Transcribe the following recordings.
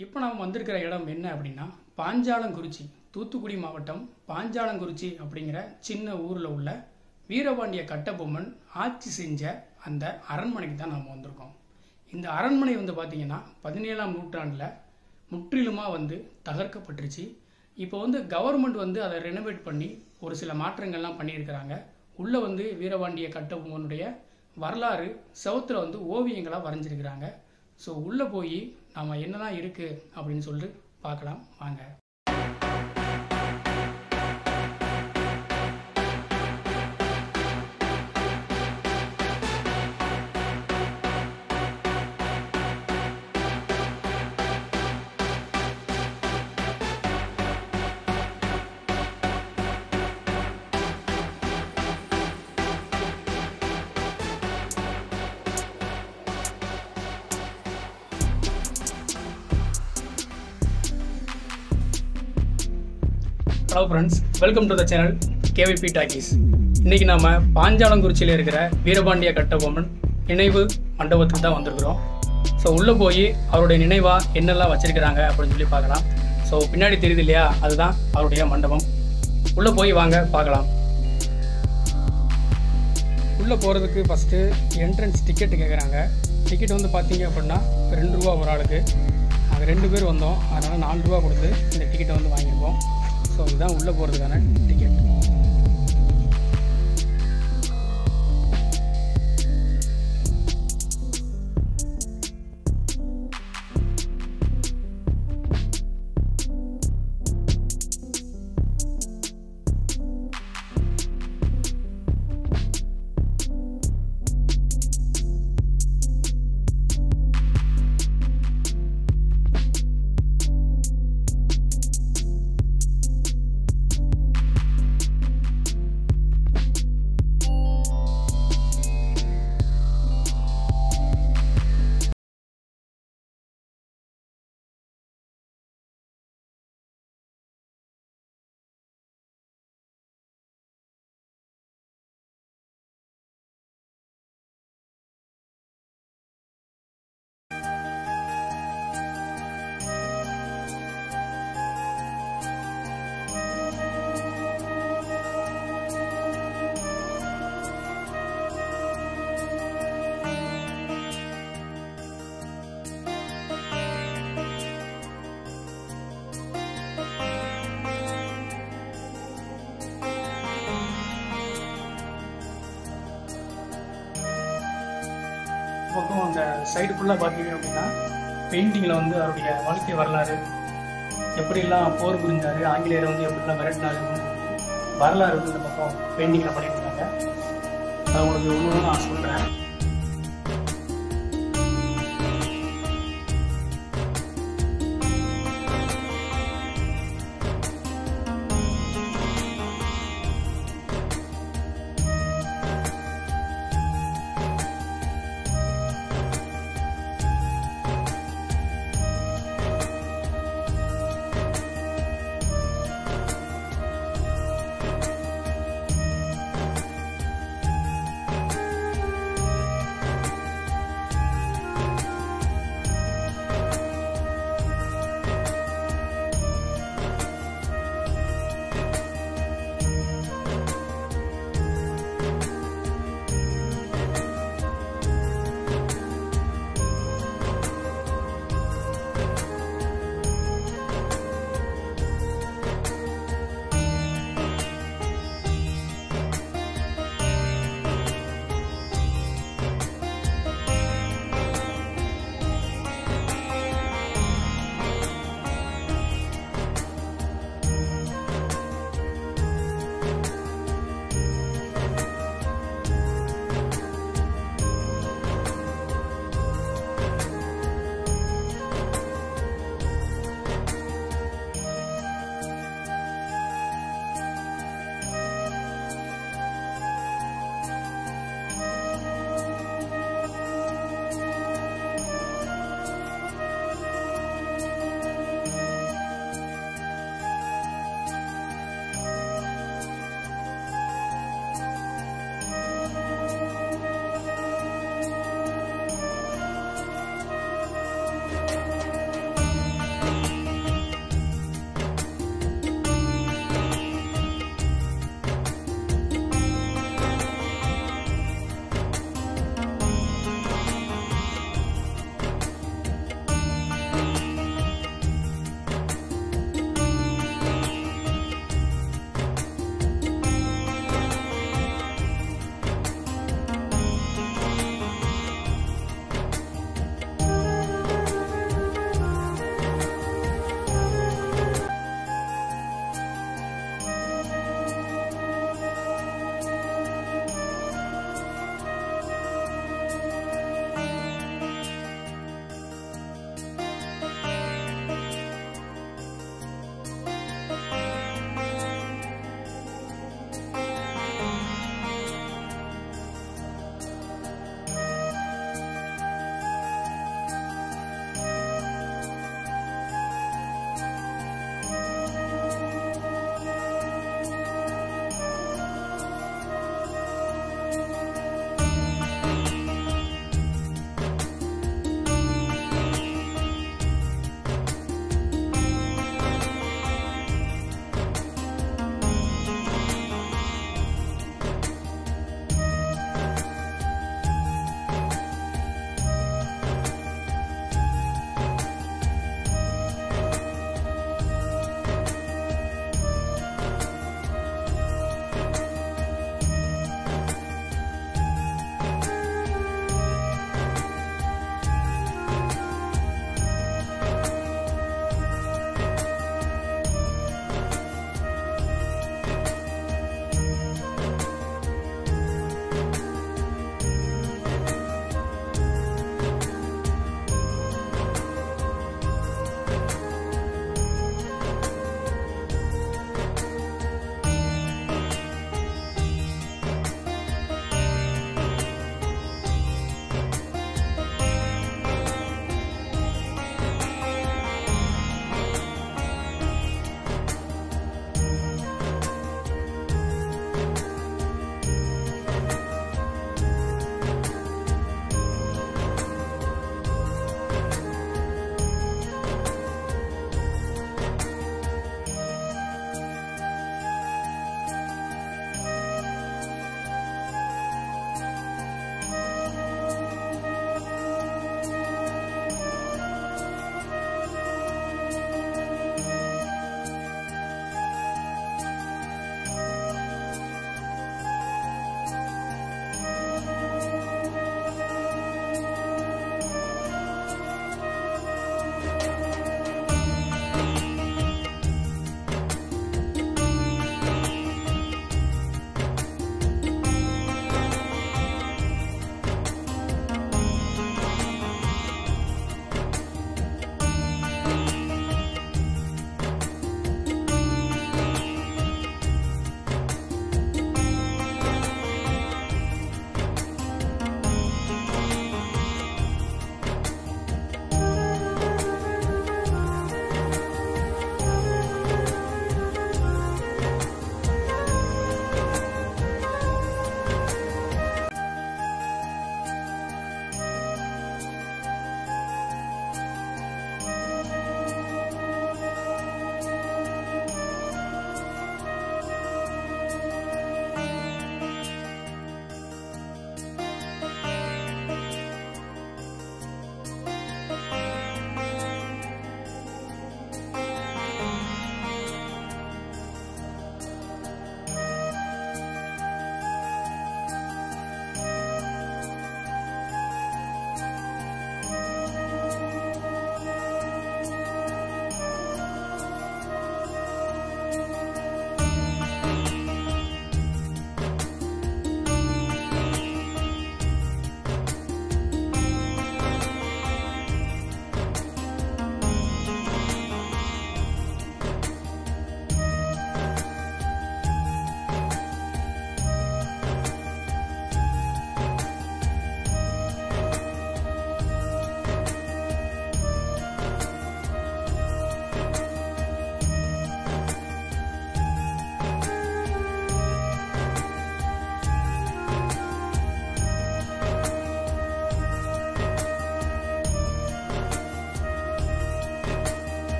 இப்போ நாம் வந்திருக்கிற இடம் என்ன அப்படின்னா பாஞ்சாலங்குறிச்சி தூத்துக்குடி மாவட்டம் பாஞ்சாலங்குறிச்சி அப்படிங்கிற சின்ன ஊரில் உள்ள வீரபாண்டிய கட்டபொம்மன் ஆட்சி செஞ்ச அந்த அரண்மனைக்கு தான் நாம் வந்திருக்கோம் இந்த அரண்மனை வந்து பார்த்திங்கன்னா பதினேழாம் நூற்றாண்டில் முற்றிலுமாக வந்து தகர்க்கப்பட்டுருச்சு இப்போ வந்து கவர்மெண்ட் வந்து அதை ரெனோவேட் பண்ணி ஒரு சில மாற்றங்கள்லாம் பண்ணியிருக்கிறாங்க உள்ளே வந்து வீரபாண்டிய கட்டபொம்மனுடைய வரலாறு செவுத்துல வந்து ஓவியங்களாக வரைஞ்சிருக்கிறாங்க ஸோ உள்ளே போய் நாம் என்னதான் இருக்குது அப்படின்னு சொல்லிட்டு பார்க்கலாம் வாங்க hello friends welcome to the channel KVP talkies இன்னைக்கு நாம பாஞ்சாலங்குறிச்சியில் இருக்கிற வீரபாண்டிய கட்டபொம்மன் நினைவு மண்டபத்துக்கு தான் வந்திருக்கிறோம் ஸோ உள்ளே போய் அவருடைய நினைவாக என்னெல்லாம் வச்சிருக்கிறாங்க அப்படின்னு சொல்லி பார்க்கலாம் ஸோ பின்னாடி தெரியுது இல்லையா அதுதான் அவருடைய மண்டபம் உள்ளே போய் வாங்க பார்க்கலாம் உள்ளே போகிறதுக்கு ஃபஸ்ட்டு என்ட்ரன்ஸ் டிக்கெட் கேட்குறாங்க டிக்கெட் வந்து பார்த்தீங்க அப்படின்னா ரெண்டு ரூபா ஒரு ஆளுக்கு நாங்கள் ரெண்டு பேர் வந்தோம் அதனால் நாலு ரூபா கொடுத்து இந்த டிக்கெட்டை வந்து வாங்கியிருக்கோம் ஸோ இதுதான் உள்ளே போகிறதுக்கான டிக்கெட் பக்கம் அந்த சைடு ஃபுல்லாக பார்த்தீங்க அப்படின்னா பெயிண்டிங்கில் வந்து அவருடைய வாழ்க்கை வரலாறு எப்படிலாம் போர் புரிஞ்சாரு ஆங்கிலேயரை வந்து எப்படிலாம் விரட்டினாரு வரலாறு வந்து இந்த பக்கம் பெயிண்டிங்கில் பண்ணியிருக்காங்க அது உங்களுக்கு ஒன்று நான் சொல்கிறேன்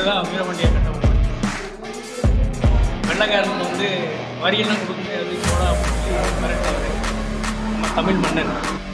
இதுதான் வீரபாண்டிய கட்டபொம்மன் வெள்ளக்காரன் வந்து வரியெல்லாம் கொடுக்க முடியாது போடா அப்படின்னு சொல்லி மிரட்டுறாரு நம்ம தமிழ் மன்னன்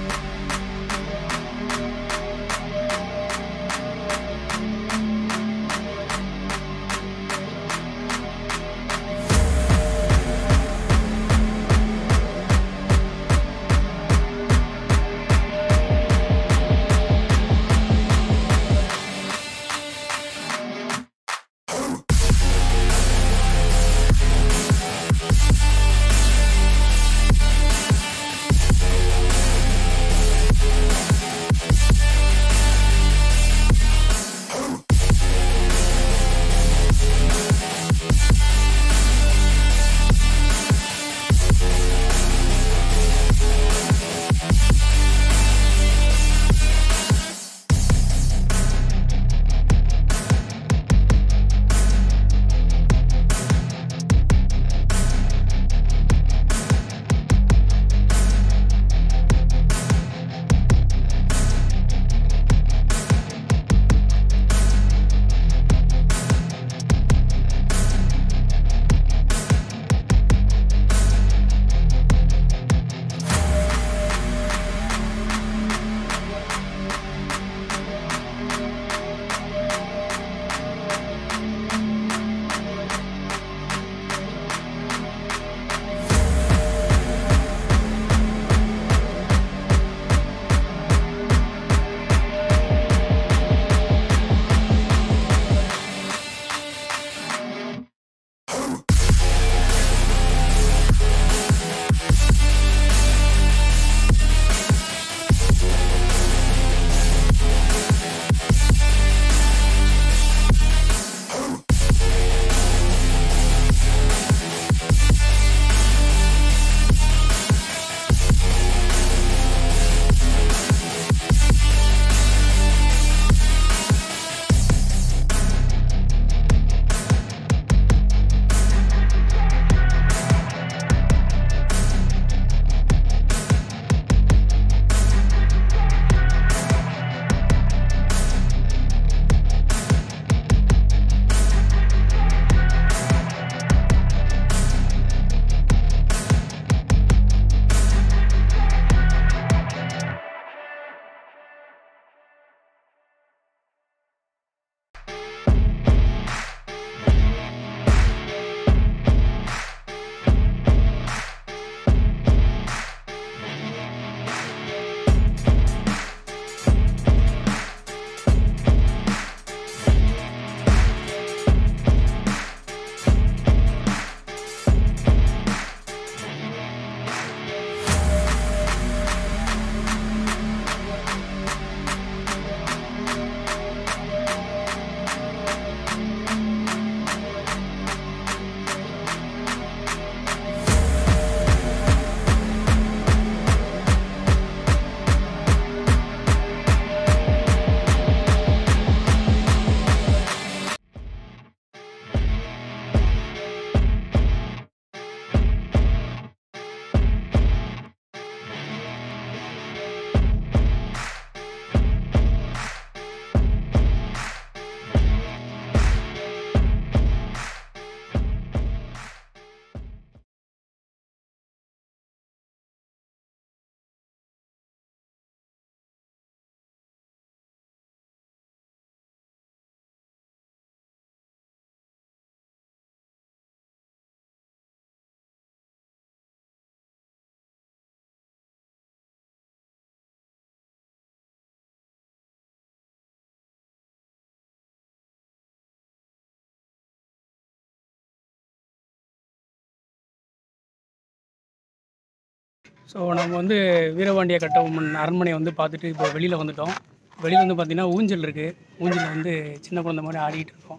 ஸோ நம்ம வந்து வீரபாண்டிய கட்டபொம்மன் அரண்மனை வந்து பார்த்துட்டு இப்போ வெளியில் வந்துட்டோம் வெளியில் வந்து பார்த்திங்கன்னா ஊஞ்சல் இருக்குது ஊஞ்சல் வந்து சின்ன குழந்தை மாதிரி ஆடிக்கிட்டு இருக்கோம்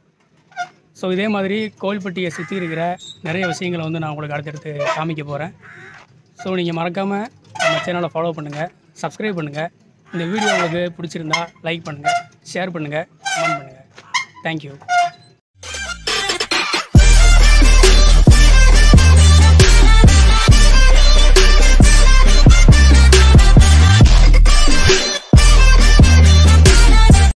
ஸோ இதே மாதிரி கோவில்பட்டியை சுற்றி இருக்கிற நிறைய விஷயங்களை வந்து நான் உங்களுக்கு அடுத்தடுத்து காமிக்க போகிறேன் ஸோ நீங்கள் மறக்காமல் நம்ம சேனலை ஃபாலோ பண்ணுங்கள் சப்ஸ்கிரைப் பண்ணுங்கள் இந்த வீடியோ உங்களுக்கு பிடிச்சிருந்தா லைக் பண்ணுங்கள் ஷேர் பண்ணுங்கள் கமெண்ட் பண்ணுங்கள் தேங்க்யூ